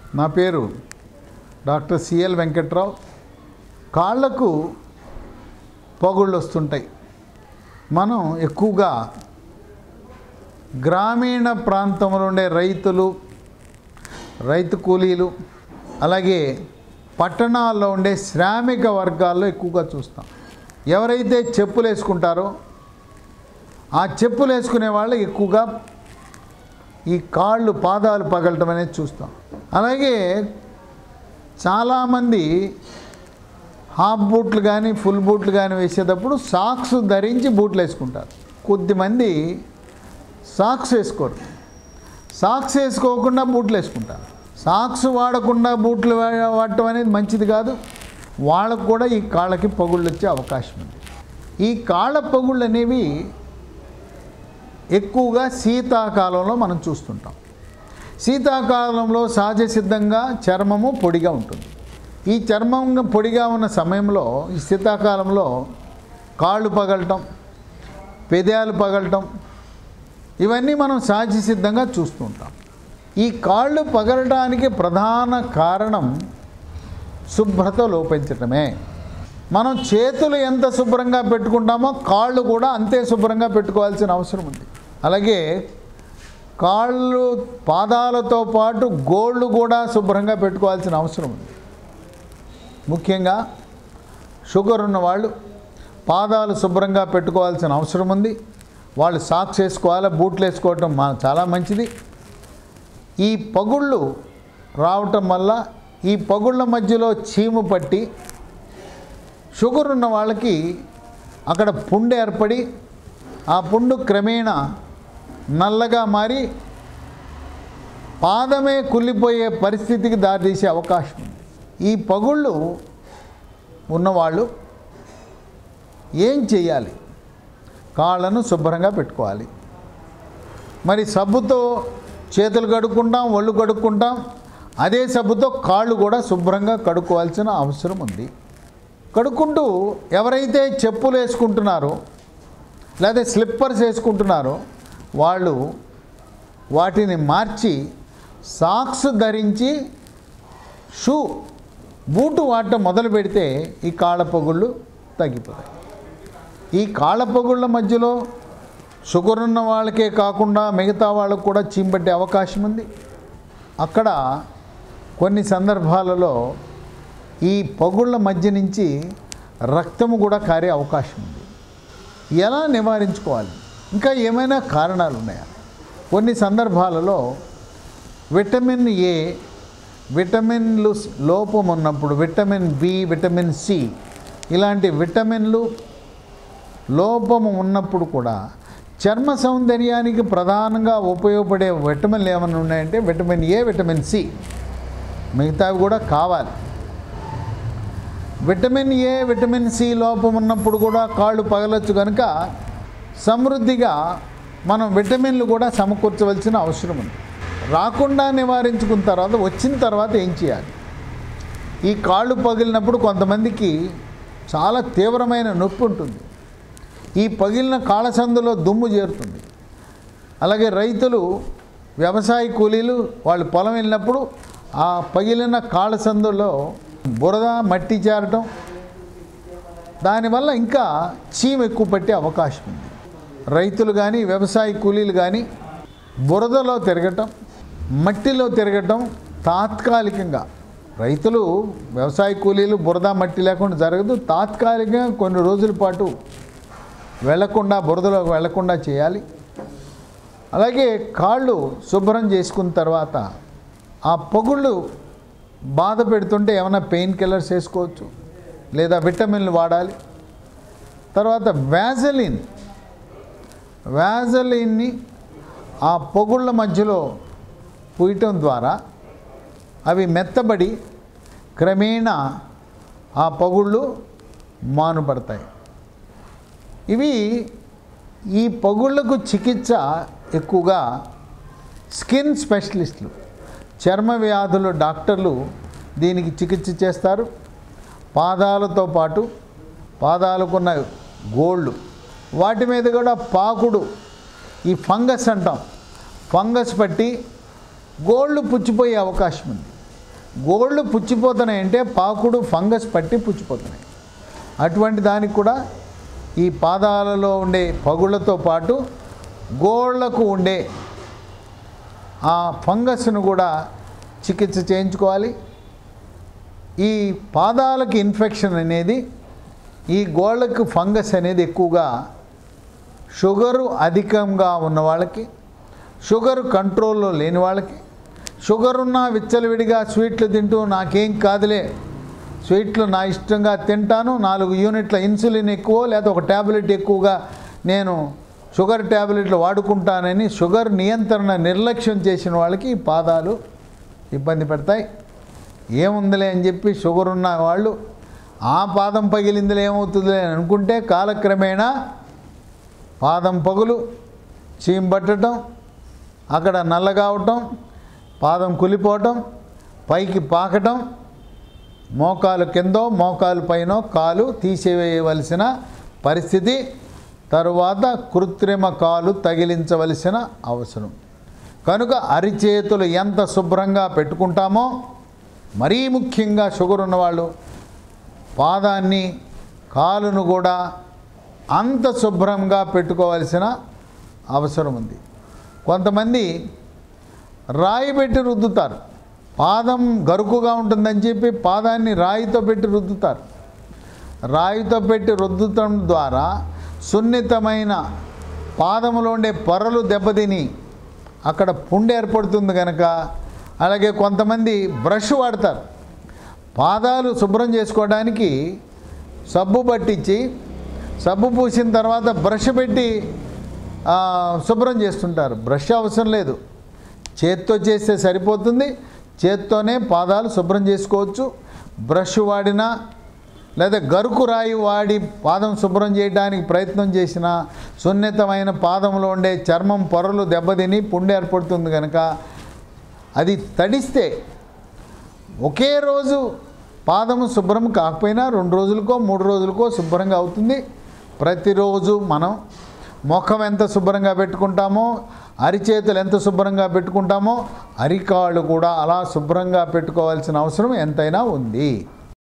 నా పేరు doctor CL Venkatrao కాళ్ళకు పగుళ్ళు వస్తుంటాయి మనం ఎక్కువగా గ్రామీణ ప్రాంతంలో ఉండే రైతులు రైతు కూలీలు అలాగే పట్టణాల్లో ఉండే శ్రామిక వర్గాల్లో ఎక్కువగా చూస్తాం ఎవరైతే చెప్పులు వేసుకుంటారో ఆ చెప్పులు వేసుకునే వాళ్ళు ఎక్కువగా ఈ కాళ్ళు పాదాలు పగలటం అనేది చూస్తాం అలాగే చాలామంది హాఫ్ బూట్లు కానీ ఫుల్ బూట్లు కానీ వేసేటప్పుడు సాక్స్ ధరించి బూట్లు వేసుకుంటారు కొద్దిమంది సాక్స్ వేసుకోరు సాక్స్ వేసుకోకుండా బూట్లు వేసుకుంటారు సాక్స్ వాడకుండా బూట్లు వా- వాడటం అనేది మంచిది కాదు వాళ్ళకు కూడా ఈ కాళ్ళకి పగుళ్ళు వచ్చే అవకాశం ఉంది ఈ కాళ్ళ పగుళ్ళు అనేవి ఎక్కువగా శీతాకాలంలో మనం చూస్తుంటాం శీతాకాలంలో సహజ సిద్ధంగా చర్మము పొడిగా ఉంటుంది ఈ చర్మం పొడిగా ఉన్న సమయంలో ఈ శీతాకాలంలో కాళ్ళు పగలటం పెదాలు పగలటం ఇవన్నీ మనం సహజ సిద్ధంగా చూస్తూ ఉంటాం ఈ కాళ్ళు పగలటానికి ప్రధాన కారణం శుభ్రత లోపించటమే మనం చేతులు ఎంత శుభ్రంగా పెట్టుకుంటామో కాళ్ళు కూడా అంతే శుభ్రంగా పెట్టుకోవాల్సిన అవసరం ఉంది అలాగే కాళ్ళు పాదాలతో పాటు గోళ్ళు కూడా శుభ్రంగా పెట్టుకోవాల్సిన అవసరం ఉంది ముఖ్యంగా షుగర్ ఉన్న వాళ్ళు పాదాలు శుభ్రంగా పెట్టుకోవాల్సిన అవసరం ఉంది వాళ్ళు సాక్స్ వేసుకోవాలి బూట్లు వేసుకోవటం మన చాలా మంచిది ఈ పగుళ్ళు రావటం వల్ల ఈ పగుళ్ళ మధ్యలో చీము పట్టి షుగర్ ఉన్న వాళ్ళకి అక్కడ పుండు ఏర్పడి ఆ పుండు క్రమేణా నల్లగా మారి పాదమే కుళ్ళిపోయే పరిస్థితికి దారితీసే అవకాశం ఉంది ఈ పగుళ్ళు ఉన్నవాళ్ళు ఏం చేయాలి కాళ్ళను శుభ్రంగా పెట్టుకోవాలి మరి సబ్బుతో చేతులు కడుక్కుంటాం ఒళ్ళు కడుక్కుంటాం అదే సబ్బుతో కాళ్ళు కూడా శుభ్రంగా కడుక్కోవాల్సిన అవసరం ఉంది కడుక్కుంటూ ఎవరైతే చెప్పులు వేసుకుంటున్నారో లేదా స్లిప్పర్స్ వేసుకుంటున్నారో వాళ్ళు వాటిని మార్చి సాక్స్ ధరించి షూ బూటు వాడటం మొదలు పెడితే ఈ కాళ్ళ పగుళ్ళు తగ్గిపోతాయి ఈ కాళ్ళ పగుళ్ళ మధ్యలో షుగర్ ఉన్న వాళ్ళకే కాకుండా మిగతా వాళ్ళకు కూడా చీంపట్టే అవకాశం ఉంది అక్కడ కొన్ని సందర్భాలలో ఈ పగుళ్ళ మధ్య నుంచి రక్తము కూడా కారే అవకాశం ఉంది ఎలా నివారించుకోవాలి ఇంకా ఏమైనా కారణాలు ఉన్నాయా కొన్ని సందర్భాలలో విటమిన్ ఏ విటమిన్లు లోపం ఉన్నప్పుడు విటమిన్ బి విటమిన్ సి ఇలాంటి విటమిన్లు లోపము ఉన్నప్పుడు కూడా చర్మ సౌందర్యానికి ప్రధానంగా ఉపయోగపడే విటమిన్లు ఏమైనా ఉన్నాయంటే విటమిన్ ఏ విటమిన్ సి మిగతావి కూడా కావాలి విటమిన్ ఏ విటమిన్ సి లోపం ఉన్నప్పుడు కూడా కాళ్ళు పగలొచ్చు కనుక సమృద్ధిగా మనం విటమిన్లు కూడా సమకూర్చవలసిన అవసరం ఉంది రాకుండా నివారించుకున్న తర్వాత వచ్చిన తర్వాత ఏం చేయాలి ఈ కాళ్ళు పగిలినప్పుడు కొంతమందికి చాలా తీవ్రమైన నొప్పి ఉంటుంది ఈ పగిలిన కాళ్ళ సందులో దుమ్ము చేరుతుంది అలాగే రైతులు వ్యవసాయ కూలీలు వాళ్ళు పొలం వెళ్ళినప్పుడు ఆ పగిలిన కాళ్ళ సందులో బురద మట్టి చేరటం దానివల్ల ఇంకా చీమ ఎక్కువ పట్టే అవకాశం ఉంది రైతులు కానీ వ్యవసాయ కూలీలు కానీ బురదలో తిరగటం మట్టిలో తిరగటం తాత్కాలికంగా రైతులు వ్యవసాయ కూలీలు బురద మట్టి లేకుండా జరగదు తాత్కాలికంగా కొన్ని రోజుల పాటు వెళ్లకుండా బురదలోకి వెళ్లకుండా చేయాలి అలాగే కాళ్ళు శుభ్రం చేసుకున్న తర్వాత ఆ పొగుళ్ళు బాధ పెడుతుంటే ఏమైనా పెయిన్ కిల్లర్స్ వేసుకోవచ్చు లేదా విటమిన్లు వాడాలి తర్వాత వ్యాజలిన్ వ్యాజలిన్ని ఆ పొగుళ్ళ మధ్యలో పూయటం ద్వారా అవి మెత్తబడి క్రమేణా ఆ పొగుళ్ళు మానుపడతాయి ఇవి ఈ పగుళ్లకు చికిత్స ఎక్కువగా స్కిన్ స్పెషలిస్టులు చర్మ వ్యాధులు డాక్టర్లు దీనికి చికిత్స చేస్తారు పాదాలతో పాటు పాదాలకున్న గోళ్ళు వాటి మీద కూడా పాకుడు ఈ ఫంగస్ అంటాం ఫంగస్ పట్టి గోళ్ళు పుచ్చిపోయే అవకాశం ఉంది గోళ్ళు పుచ్చిపోతున్నాయి అంటే పాకుడు ఫంగస్ పట్టి పుచ్చిపోతున్నాయి అటువంటి దానికి కూడా ఈ పాదాలలో ఉండే పగుళ్ళతో పాటు గోళ్లకు ఉండే ఆ ఫంగస్ను కూడా చికిత్స చేయించుకోవాలి ఈ పాదాలకు ఇన్ఫెక్షన్ అనేది ఈ గోళ్ళకు ఫంగస్ అనేది ఎక్కువగా షుగరు అధికంగా ఉన్న వాళ్ళకి షుగర్ కంట్రోల్లో లేని వాళ్ళకి షుగర్ ఉన్న విచ్చలవిడిగా స్వీట్లు తింటూ నాకేం కాదులే స్వీట్లు నా ఇష్టంగా తింటాను నాలుగు యూనిట్ల ఇన్సులిన్ ఎక్కువ లేదా ఒక ట్యాబ్లెట్ ఎక్కువగా నేను షుగర్ ట్యాబ్లెట్లు వాడుకుంటానని షుగర్ నియంత్రణ నిర్లక్ష్యం చేసిన వాళ్ళకి ఈ పాదాలు ఇబ్బంది పెడతాయి ఏముందిలే అని చెప్పి షుగర్ ఉన్న వాళ్ళు ఆ పాదం పగిలిందిలే ఏమవుతుందిలే అని అనుకుంటే కాలక్రమేణా పాదం పగులు చీంబట్టడం అక్కడ నల్లగా అవటం పాదం కులిపోవటం పైకి పాకటం మోకాలు కిందో మోకాలు పైన కాలు తీసివేయవలసిన పరిస్థితి తరువాత కృత్రిమ కాలు తగిలించవలసిన అవసరం కనుక అరిచేతులు ఎంత శుభ్రంగా పెట్టుకుంటామో మరీ ముఖ్యంగా షుగర్ ఉన్నవాళ్ళు పాదాన్ని కాలును కూడా అంత శుభ్రంగా పెట్టుకోవాల్సిన అవసరం ఉంది కొంతమంది రాయి పెట్టి రుద్దుతారు పాదం గరుకుగా ఉంటుందని చెప్పి పాదాన్ని రాయితో పెట్టి రుద్దుతారు రాయితో పెట్టి రుద్దటం ద్వారా సున్నితమైన పాదములో ఉండే పొరలు దెబ్బతిని అక్కడ పుండు ఏర్పడుతుంది కనుక అలాగే కొంతమంది బ్రష్ వాడతారు పాదాలు శుభ్రం చేసుకోవడానికి సబ్బు పట్టించి సబ్బు పూసిన తర్వాత బ్రష్ పెట్టి ఆ, శుభ్రం చేస్తుంటారు బ్రష్ అవసరం లేదు చేత్తో చేస్తే సరిపోతుంది చేత్తోనే పాదాలు శుభ్రం చేసుకోవచ్చు బ్రష్ వాడినా లేదా గరుకు రాయి వాడి పాదం శుభ్రం చేయడానికి ప్రయత్నం చేసిన సున్నితమైన పాదంలో ఉండే చర్మం పొరలు దెబ్బతిని పుండు ఏర్పడుతుంది కనుక అది తడిస్తే ఒకే రోజు పాదము శుభ్రం కాకపోయినా రెండు రోజులకో మూడు రోజులకో శుభ్రంగా అవుతుంది ప్రతిరోజు మనం ముఖం ఎంత శుభ్రంగా పెట్టుకుంటామో అరిచేతులు ఎంత శుభ్రంగా పెట్టుకుంటామో అరికాళ్ళు కూడా అలా శుభ్రంగా పెట్టుకోవాల్సిన అవసరం ఎంతైనా ఉంది